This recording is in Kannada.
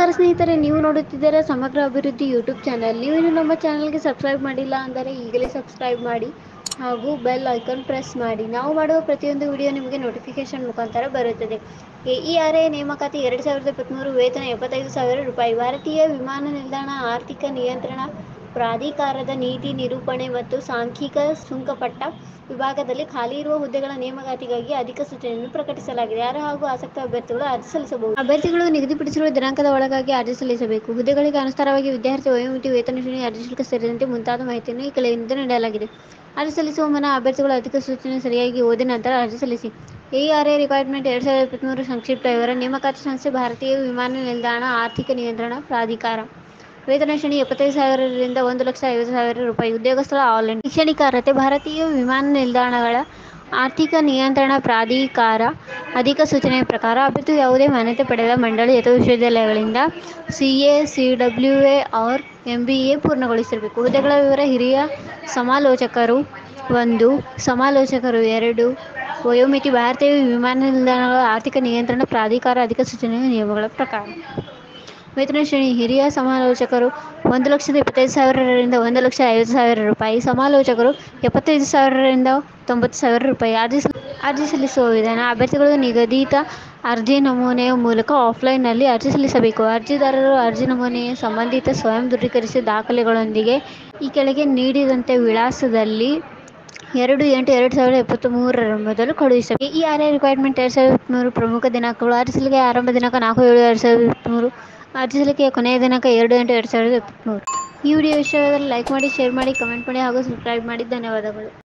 ನಮಸ್ಕಾರ ಸ್ನೇಹಿತರೆ ನೀವು ನೋಡುತ್ತಿದ್ದೀರಾ ಸಮಗ್ರ ಅಭಿವೃದ್ಧಿ ಯೂಟ್ಯೂಬ್ ಚಾನಲ್ ನೀವು ಇನ್ನು ನಮ್ಮ ಚಾನಲ್ಗೆ ಸಬ್ಸ್ಕ್ರೈಬ್ ಮಾಡಿಲ್ಲ ಅಂದರೆ ಈಗಲೇ ಸಬ್ಸ್ಕ್ರೈಬ್ ಮಾಡಿ ಹಾಗೂ ಬೆಲ್ ಐಕಾನ್ ಪ್ರೆಸ್ ಮಾಡಿ ನಾವು ಮಾಡುವ ಪ್ರತಿಯೊಂದು ವಿಡಿಯೋ ನಿಮಗೆ ನೋಟಿಫಿಕೇಶನ್ ಮುಖಾಂತರ ಬರುತ್ತದೆ ಎ ಇ ಆರ್ ಎ ನೇಮಕಾತಿ ಎರಡು ಸಾವಿರದ ಇಪ್ಪತ್ತ್ಮೂರು ವೇತನ ಎಪ್ಪತ್ತೈದು ಸಾವಿರ ರೂಪಾಯಿ ಭಾರತೀಯ ವಿಮಾನ ನಿಲ್ದಾಣ ಆರ್ಥಿಕ ನಿಯಂತ್ರಣ ಪ್ರಾಧಿಕಾರದ ನೀತಿ ನಿರೂಪಣೆ ಮತ್ತು ಸಾಂಖ್ಯಿಕ ಸುಂಕಪಟ್ಟ ವಿಭಾಗದಲ್ಲಿ ಖಾಲಿ ಇರುವ ಹುದ್ದೆಗಳ ನೇಮಕಾತಿಗಾಗಿ ಅಧಿಸೂಚನೆಯನ್ನು ಪ್ರಕಟಿಸಲಾಗಿದೆ ಯಾರು ಹಾಗೂ ಆಸಕ್ತ ಅಭ್ಯರ್ಥಿಗಳು ಅರ್ಜಿ ಸಲ್ಲಿಸಬಹುದು ಅಭ್ಯರ್ಥಿಗಳು ನಿಗದಿಪಡಿಸಿರುವ ದಿನಾಂಕದ ಒಳಗಾಗಿ ಅರ್ಜಿ ಸಲ್ಲಿಸಬೇಕು ಹುದ್ದೆಗಳಿಗೆ ಅನುಸಾರವಾಗಿ ವಿದ್ಯಾರ್ಥಿ ವಯೋಮಿತಿ ವೇತನ ಶ್ರೇಣಿ ಅರ್ಜಿ ಶುಲ್ಕ ಸೇರಿದಂತೆ ಮುಂತಾದ ಮಾಹಿತಿಯನ್ನು ಈ ಕೆಳಗಿನಿಂದ ನೀಡಲಾಗಿದೆ ಅರ್ಜಿ ಸಲ್ಲಿಸುವ ಮುನ್ನ ಅಭ್ಯರ್ಥಿಗಳು ಅಧಿಸೂಚನೆ ಸರಿಯಾಗಿ ಓದಿ ನಂತರ ಅರ್ಜಿ ಸಲ್ಲಿಸಿ ಎಇಆರ್ಎ ರಿಕ್ವೈರ್ಮೆಂಟ್ ಎರಡು ಸಾವಿರದ ಇಪ್ಪತ್ತ್ಮೂರು ಸಂಕ್ಷಿಪ್ತ ವಿವರ ನೇಮಕಾತಿ ಸಂಸ್ಥೆ ಭಾರತೀಯ ವಿಮಾನ ನಿಲ್ದಾಣ ಆರ್ಥಿಕ ನಿಯಂತ್ರಣ ಪ್ರಾಧಿಕಾರ ವೇತನ ಶ್ರೇಣಿ ಎಪ್ಪತ್ತೈದು ಸಾವಿರದಿಂದ ಒಂದು ಲಕ್ಷ ಐವತ್ತು ಸಾವಿರ ರೂಪಾಯಿ ಉದ್ಯೋಗಸ್ಥಳ ಆಲ್ ಇಂಡಿಯಾ ಶೈಕ್ಷಣಿಕ ಅರ್ಹತೆ ಭಾರತೀಯ ವಿಮಾನ ನಿಲ್ದಾಣಗಳ ಆರ್ಥಿಕ ನಿಯಂತ್ರಣ ಪ್ರಾಧಿಕಾರ ಅಧಿಕ ಸೂಚನೆಯ ಪ್ರಕಾರ ಅಭ್ಯರ್ಥಿ ಯಾವುದೇ ಮಾನ್ಯತೆ ಪಡೆದ ಮಂಡಳಿ ಅಥವಾ ವಿಶ್ವವಿದ್ಯಾಲಯಗಳಿಂದ C A C W A R M B A ಪೂರ್ಣಗೊಳಿಸಿರಬೇಕು ಹುದ್ದೆಗಳ ವಿವರ ಹಿರಿಯ ಸಮಾಲೋಚಕರು ಒಂದು ಸಮಾಲೋಚಕರು ಎರಡು ವಯೋಮಿತಿ ಭಾರತೀಯ ವಿಮಾನ ನಿಲ್ದಾಣಗಳ ಆರ್ಥಿಕ ನಿಯಂತ್ರಣ ಪ್ರಾಧಿಕಾರ ಅಧಿಕ ಸೂಚನೆಯ ನಿಯಮಗಳ ಪ್ರಕಾರ ವೇತನ ಶ್ರೇಣಿ ಹಿರಿಯ ಸಮಾಲೋಚಕರು ಒಂದು ಲಕ್ಷದ ಇಪ್ಪತ್ತೈದು ಸಾವಿರದಿಂದ ಒಂದು ಲಕ್ಷ ಐವತ್ತು ಸಾವಿರ ರೂಪಾಯಿ ಸಮಾಲೋಚಕರು ಎಪ್ಪತ್ತೈದು ಸಾವಿರದಿಂದ ತೊಂಬತ್ತು ಸಾವಿರ ರೂಪಾಯಿ ಅರ್ಜಿ ಅರ್ಜಿ ಸಲ್ಲಿಸುವ ವಿಧಾನ ಅಭ್ಯರ್ಥಿಗಳು ನಿಗದಿತ ಅರ್ಜಿ ನಮೂನೆಯ ಮೂಲಕ ಆಫ್ಲೈನ್ನಲ್ಲಿ ಅರ್ಜಿ ಸಲ್ಲಿಸಬೇಕು ಅರ್ಜಿದಾರರು ಅರ್ಜಿ ನಮೂನೆಯ ಸಂಬಂಧಿತ ಸ್ವಯಂ ದೃಢೀಕರಿಸಿದ ದಾಖಲೆಗಳೊಂದಿಗೆ ಈ ಕೆಳಗೆ ನೀಡಿದಂತೆ ವಿಳಾಸದಲ್ಲಿ ಎರಡು ಎಂಟು ಎರಡು ಸಾವಿರದ ಇಪ್ಪತ್ತ್ ಮೂರರ ಮೊದಲು ಕಳುಹಿಸಬೇಕು A E R A requirement ಎರಡು ಸಾವಿರದ ಇಪ್ಪತ್ತ್ಮೂರು ಪ್ರಮುಖ ದಿನಾಂಕಗಳು ಅರ್ಜಿ ಸಲ್ಲಿಕೆ ಆರಂಭ ದಿನಾಂಕ ನಾಲ್ಕು ಏಳು ಎರಡು ಸಾವಿರದ ಇಪ್ಪತ್ತ್ಮೂರು ಅರ್ಜಿ ಸಲ್ಲಿಕೆಯ ಕೊನೆಯ ದಿನಾಂಕ ಎರಡು ಎಂಟು ಎರಡು ಸಾವಿರದ ಇಪ್ಪತ್ತ್ಮೂರು ಈ ವಿಡಿಯೋ ಇಷ್ಟವಾದಲ್ಲಿ ಲೈಕ್ ಮಾಡಿ ಶೇರ್ ಮಾಡಿ ಕಮೆಂಟ್ ಮಾಡಿ ಹಾಗೂ ಸಬ್ಸ್ಕ್ರೈಬ್ ಮಾಡಿ ಧನ್ಯವಾದಗಳು